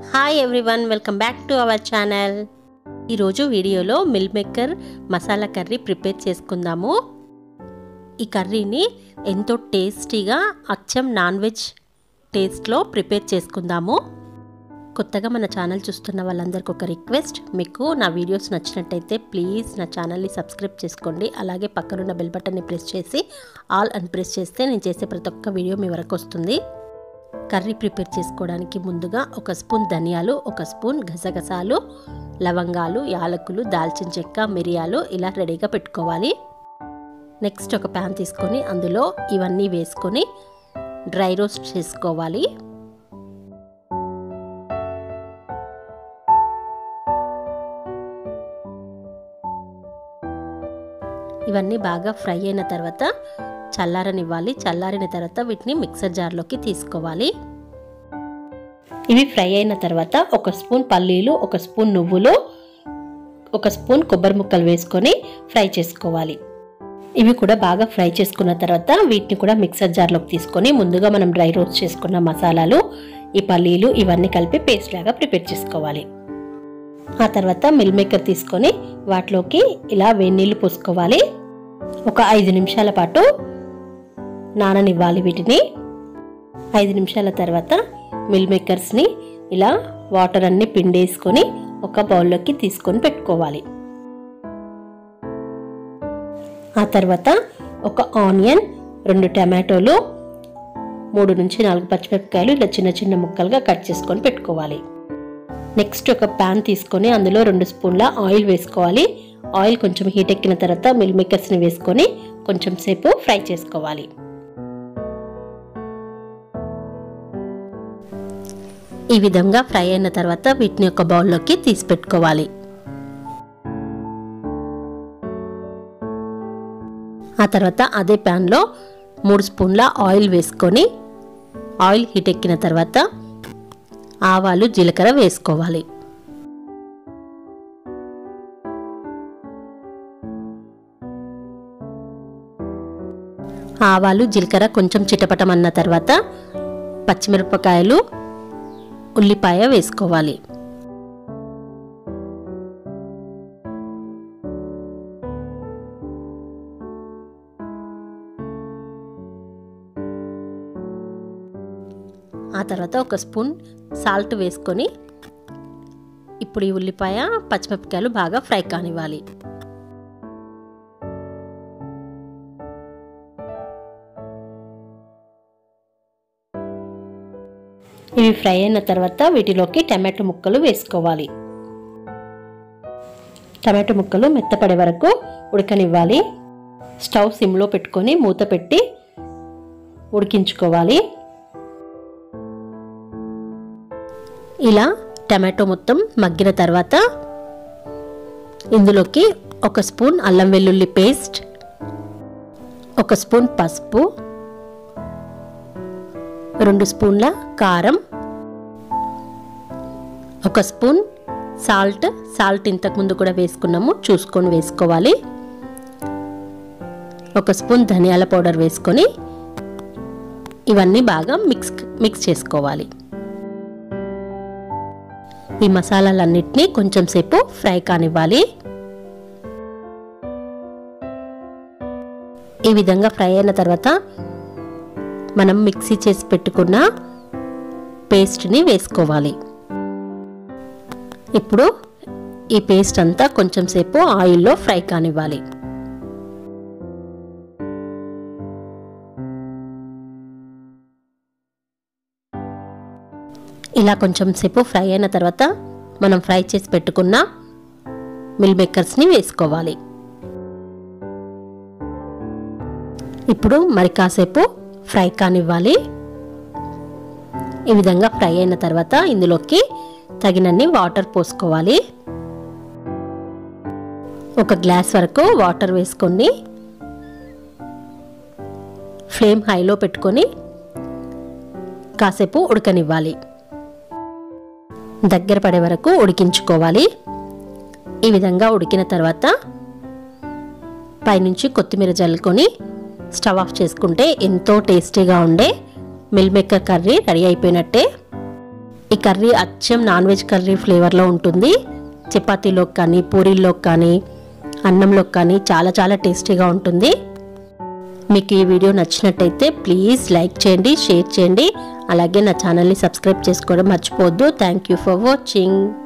hi everyone welcome back to our channel ఈరోజు వీడియోలో meal maker masala curry prepare చేసుకుందాము ఈ కర్రీని ఎంతో టేస్టీగా అచ్చం నాన్ వెజ్ టేస్ట్లో ప్రిపేర్ చేసుకుందాము కొత్తగా మన ఛానల్ చూస్తున్న వాళ్ళందరికీ ఒక రిక్వెస్ట్ మీకు నా వీడియోస్ నచ్చినట్టయితే ప్లీజ్ నా ఛానల్ని సబ్స్క్రైబ్ చేసుకోండి అలాగే పక్కనున్న బెల్ బటన్ని ప్రెస్ చేసి ఆల్ అని ప్రెస్ చేస్తే నేను చేసే ప్రతి ఒక్క వీడియో మీ వరకు వస్తుంది కర్రీ ప్రిపేర్ చేసుకోవడానికి ముందుగా ఒక స్పూన్ ధనియాలు ఒక స్పూన్ గసగసాలు లవంగాలు యాలకులు దాల్చిన చెక్క మిరియాలు ఇలా రెడీగా పెట్టుకోవాలి నెక్స్ట్ ఒక ప్యాన్ తీసుకొని అందులో ఇవన్నీ వేసుకొని డ్రై రోస్ట్ చేసుకోవాలి ఇవన్నీ బాగా ఫ్రై అయిన తర్వాత చల్లారనివ్వాలి చల్లారిన తర్వాత వీటిని మిక్సర్ జార్లోకి తీసుకోవాలి ఇవి ఫ్రై అయిన తర్వాత ఒక స్పూన్ పల్లీలు ఒక స్పూన్ నువ్వులు ఒక స్పూన్ కొబ్బరి ముక్కలు వేసుకొని ఫ్రై చేసుకోవాలి ఇవి కూడా బాగా ఫ్రై చేసుకున్న తర్వాత వీటిని కూడా మిక్సర్ జార్లోకి తీసుకొని ముందుగా మనం డ్రై రోస్ట్ చేసుకున్న మసాలాలు ఈ పల్లీలు ఇవన్నీ కలిపి పేస్ట్ లాగా ప్రిపేర్ చేసుకోవాలి ఆ తర్వాత మిల్ మేకర్ తీసుకొని వాటిలోకి ఇలా వేడి పోసుకోవాలి ఒక ఐదు నిమిషాల పాటు నాననివ్వాలి వీటిని ఐదు నిమిషాల తర్వాత మిల్ మేకర్స్ని ఇలా వాటర్ అన్ని పిండేసుకొని ఒక బౌల్లోకి తీసుకొని పెట్టుకోవాలి ఆ తర్వాత ఒక ఆనియన్ రెండు టమాటోలు మూడు నుంచి నాలుగు పచ్చిమిరపకాయలు ఇలా చిన్న చిన్న ముక్కలుగా కట్ చేసుకొని పెట్టుకోవాలి నెక్స్ట్ ఒక ప్యాన్ తీసుకొని అందులో రెండు స్పూన్ల ఆయిల్ వేసుకోవాలి ఆయిల్ కొంచెం హీట్ ఎక్కిన తర్వాత మిల్ మేకర్స్ని వేసుకొని కొంచెం సేపు ఫ్రై చేసుకోవాలి ఈ విధంగా ఫ్రై అయిన తర్వాత వీటిని ఒక బౌల్లోకి తీసి పెట్టుకోవాలి ఆ తర్వాత అదే ప్యాన్లో మూడు స్పూన్ల ఆయిల్ వేసుకొని ఆయిల్ హీట్ ఎక్కిన తర్వాత ఆవాలు జీలకర్ర వేసుకోవాలి ఆవాలు జీలకర్ర కొంచెం చిటపటమన్న తర్వాత పచ్చిమిరపకాయలు ఉల్లిపాయ వేసుకోవాలి ఆ తర్వాత ఒక స్పూన్ సాల్ట్ వేసుకొని ఇప్పుడు ఈ ఉల్లిపాయ పచ్చిమిరపకాయలు బాగా ఫ్రై కానివ్వాలి ఇవి ఫ్రై అయిన తర్వాత వీటిలోకి టమాటో ముక్కలు వేసుకోవాలి టమాటో ముక్కలు మెత్తపడే వరకు ఉడకనివ్వాలి స్టవ్ సిమ్లో పెట్టుకొని మూత పెట్టి ఉడికించుకోవాలి ఇలా టమాటో మొత్తం మగ్గిన తర్వాత ఇందులోకి ఒక స్పూన్ అల్లం వెల్లుల్లి పేస్ట్ ఒక స్పూన్ పసుపు రెండు స్పూన్ల కారం ఒక స్పూన్ సాల్ట్ సాల్ట్ ఇంతకుముందు కూడా వేసుకున్నాము చూసుకొని వేసుకోవాలి ఒక స్పూన్ ధనియాల పౌడర్ వేసుకొని ఇవన్నీ బాగా మిక్స్ మిక్స్ చేసుకోవాలి ఈ మసాలాలన్నిటినీ కొంచెం సేపు ఫ్రై కానివ్వాలి ఈ విధంగా ఫ్రై అయిన తర్వాత మనం మిక్సీ చేసి పెట్టుకున్న పేస్ట్ని వేసుకోవాలి ఇప్పుడు ఈ పేస్ట్ అంతా కొంచెం సేపు ఆయిల్లో ఫ్రై కానివ్వాలి ఇలా కొంచెం సేపు ఫ్రై అయిన తర్వాత మనం ఫ్రై చేసి పెట్టుకున్న మిల్ మేకర్స్ని వేసుకోవాలి ఇప్పుడు మరి కాసేపు ఫ్రై కానివ్వాలి ఈ విధంగా ఫ్రై అయిన తర్వాత ఇందులోకి తగినన్ని వాటర్ పోసుకోవాలి ఒక గ్లాస్ వరకు వాటర్ వేసుకొని ఫ్లేమ్ హైలో పెట్టుకొని కాసేపు ఉడకనివ్వాలి దగ్గర పడే వరకు ఉడికించుకోవాలి ఈ విధంగా ఉడికిన తర్వాత పైనుంచి కొత్తిమీర జల్లుకొని స్టవ్ ఆఫ్ చేసుకుంటే ఎంతో టేస్టీగా ఉండే మిల్ మేకర్ కర్రీ రెడీ అయిపోయినట్టే ఈ కర్రీ అచ్చం నాన్ వెజ్ కర్రీ ఫ్లేవర్లో ఉంటుంది చపాతీలోకి కానీ పూరీల్లోకి కానీ అన్నంలోకి కానీ చాలా చాలా టేస్టీగా ఉంటుంది మీకు ఈ వీడియో నచ్చినట్టయితే ప్లీజ్ లైక్ చేయండి షేర్ చేయండి అలాగే నా ఛానల్ని సబ్స్క్రైబ్ చేసుకోవడం మర్చిపోవద్దు థ్యాంక్ యూ ఫర్ వాచింగ్